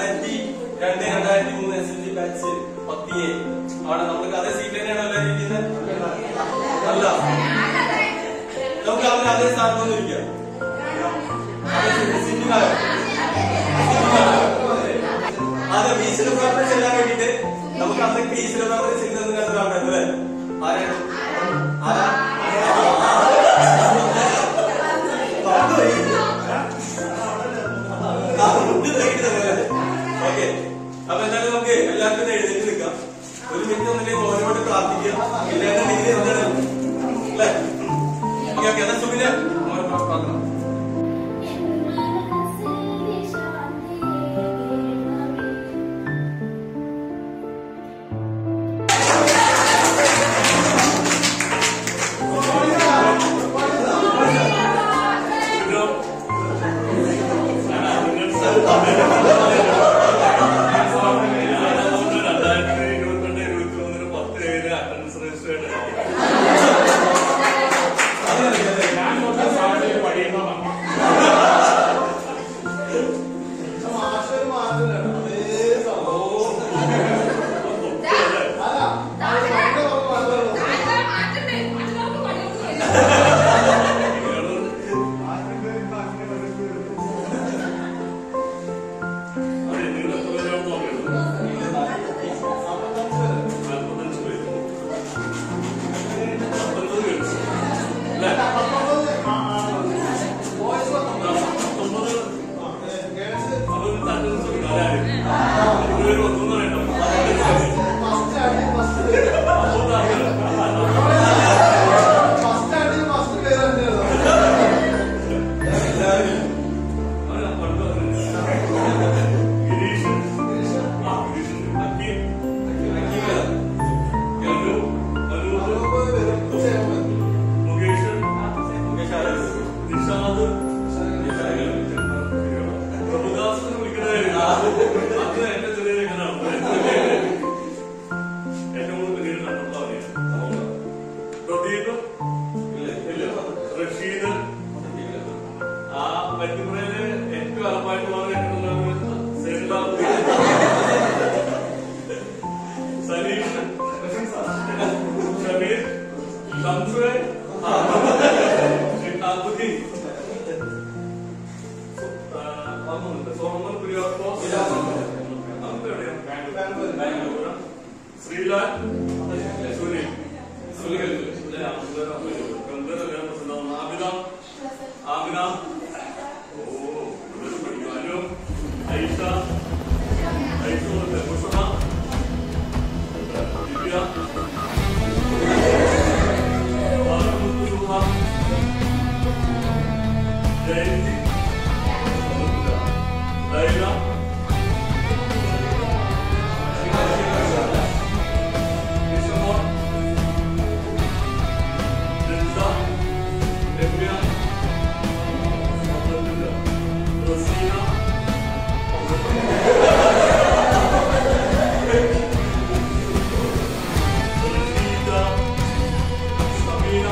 രണ്ടായിരത്തി രണ്ട് രണ്ടായിരത്തി മൂന്ന് എസ് എൽ സി ബാച്ച് പത്ത് എ ആണ് നമ്മൾക്ക് അതേ സീറ്റ് തന്നെയാണ് എല്ലാവരും ഇരിക്കുന്നത് അല്ല നമുക്ക് അവർ അതേ സ്ഥാനത്തൊന്നും ഇരിക്കാം സിനിമായോ അതെ ഈശ്വര പ്രാർത്ഥന ചെല്ലാൻ വേണ്ടിട്ട് നമുക്ക് അന്നൊക്കെ ഈശ്വര പ്രാർത്ഥന ചെയ്യുന്നത് കണ്ടതാണ് അല്ലേ ആരാണ് ആരാ ഓക്കെ അപ്പൊ എന്തായാലും നമുക്ക് എല്ലാവർക്കും ഒന്ന് എഴുന്നേറ്റ് നിൽക്കാം ഒരു മിനിറ്റ് ഒന്നില്ലെങ്കിൽ ഓരോട് പ്രാർത്ഥിക്കാം ഇല്ലാന്നുണ്ടെങ്കിൽ എന്താണ് അല്ലേ ഓക്കെ ഓക്കെ എന്നാ സുബിനെ പ്രാർത്ഥന റഷീദ് ആ പറ്റുമ്പോഴേ ഏറ്റവും അറപ്പായിട്ട് മാറിയിട്ടുള്ളത് സലീഷ് ഷമീർ ഷംസുറെ ഷിഹാബുദ്ദീൻ സോമൻ കുര്യാക്കോ ശ്രീലാൽ സുനിൽ സുനിൽ ആബിദ ആബിദ ഓ ഇവര് പഠിക്കുവാനോ ഐഷ ഐഷ മുസ്തഫ ദിവ്യ ജയന്തി ലൈല വിഷ്ണു ജിന്ദ രമ്യ റസീന റഷീദ സമീന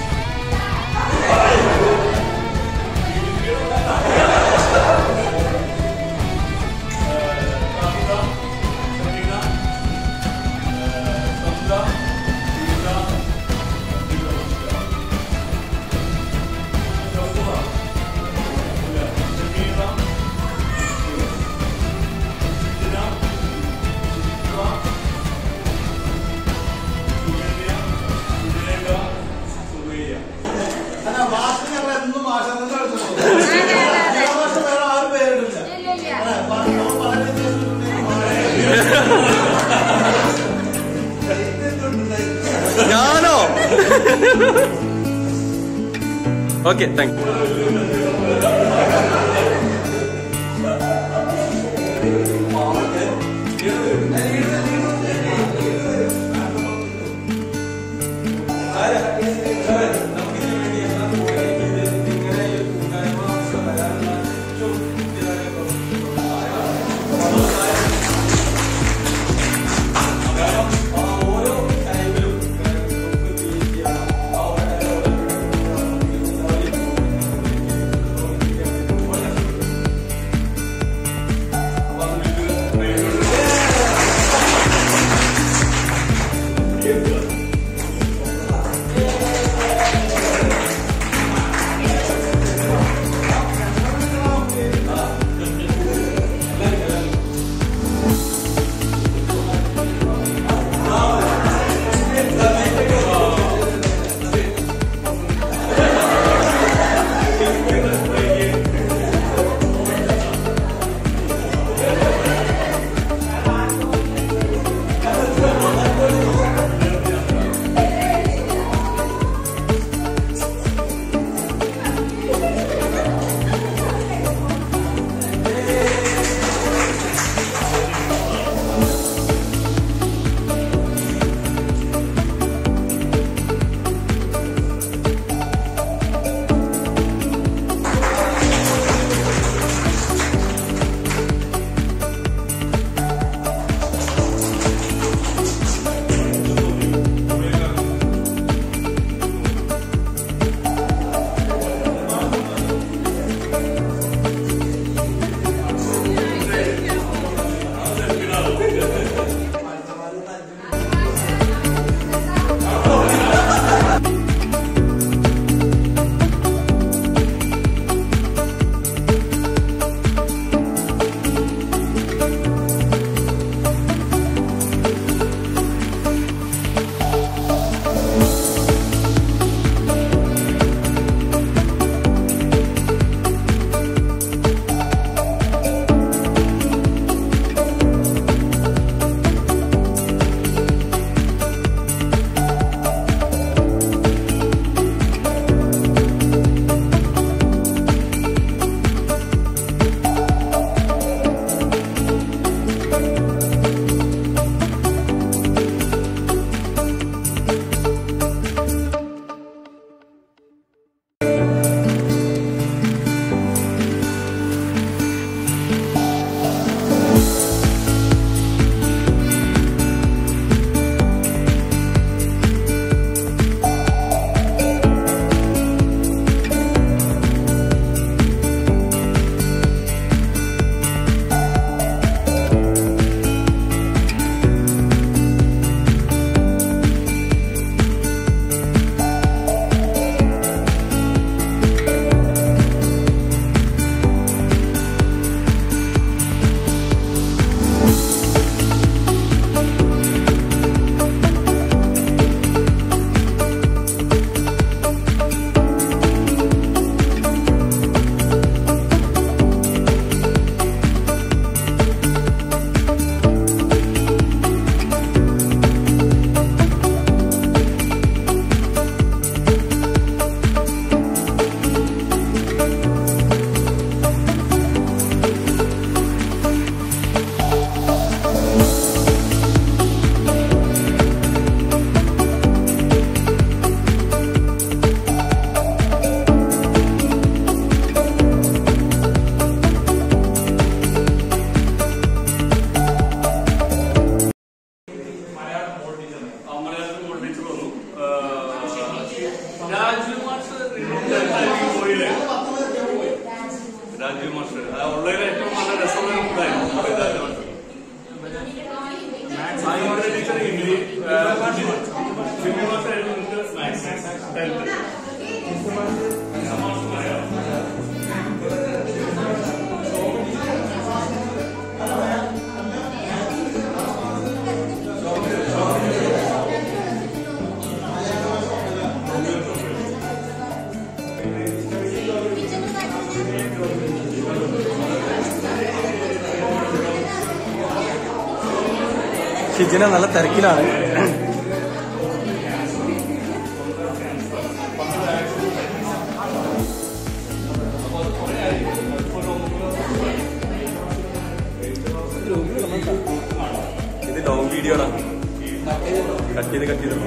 ഞാനോ ഓക്കെ താങ്ക് ും രാജീവ് മാസ്റ്റർ ആ ഉള്ളതിൽ ഏറ്റവും നല്ല രസമുള്ള ഒരു ഫുഡായിരുന്നു രാജീവ് മാസ്റ്റർ സായിമാരുടെ ടീച്ചർ ഹിന്ദി ഹിന്ദി മാസ്റ്ററായിരുന്നു നിങ്ങൾക്ക് maths tenth master Malayalam Shijina നല്ല തിരക്കിലാണ് ഇത് ലോങ് വീഡിയോടാ കട്ട് ചെയ്ത് കട്ട് ചെയ്ത്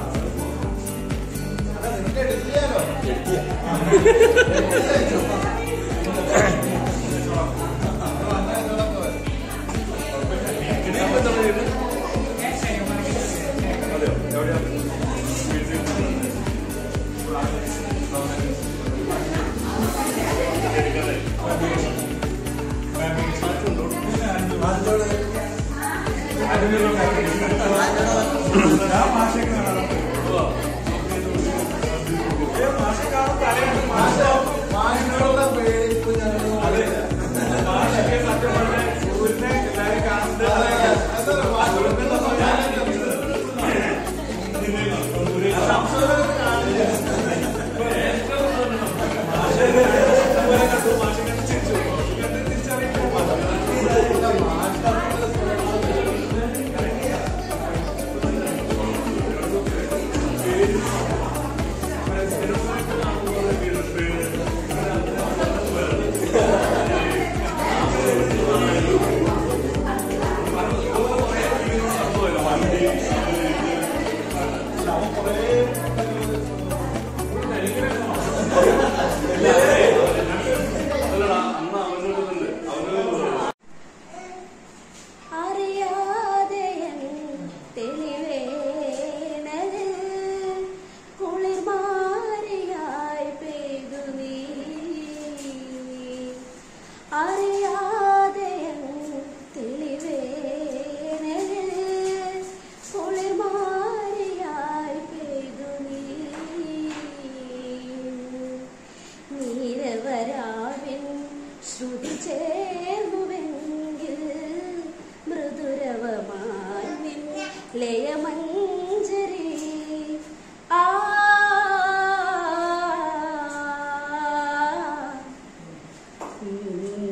അല്ലടാ അന്ന് അവനോടുണ്ട് അവന് അറിയാതെയൻ തെളിവേണത് കുളിർമാരിയായി പെയ്തു നീ അറിയാതെയൻ തെളിവേണത് കുളിർമാരിയായി പെയ്തു നീ നീരവരാവിൻ ശ്രുതി ചേർന്നുവെങ്കിൽ മൃദുരവമാനിൻ ലയമഞ്ജരി ആ ഉം.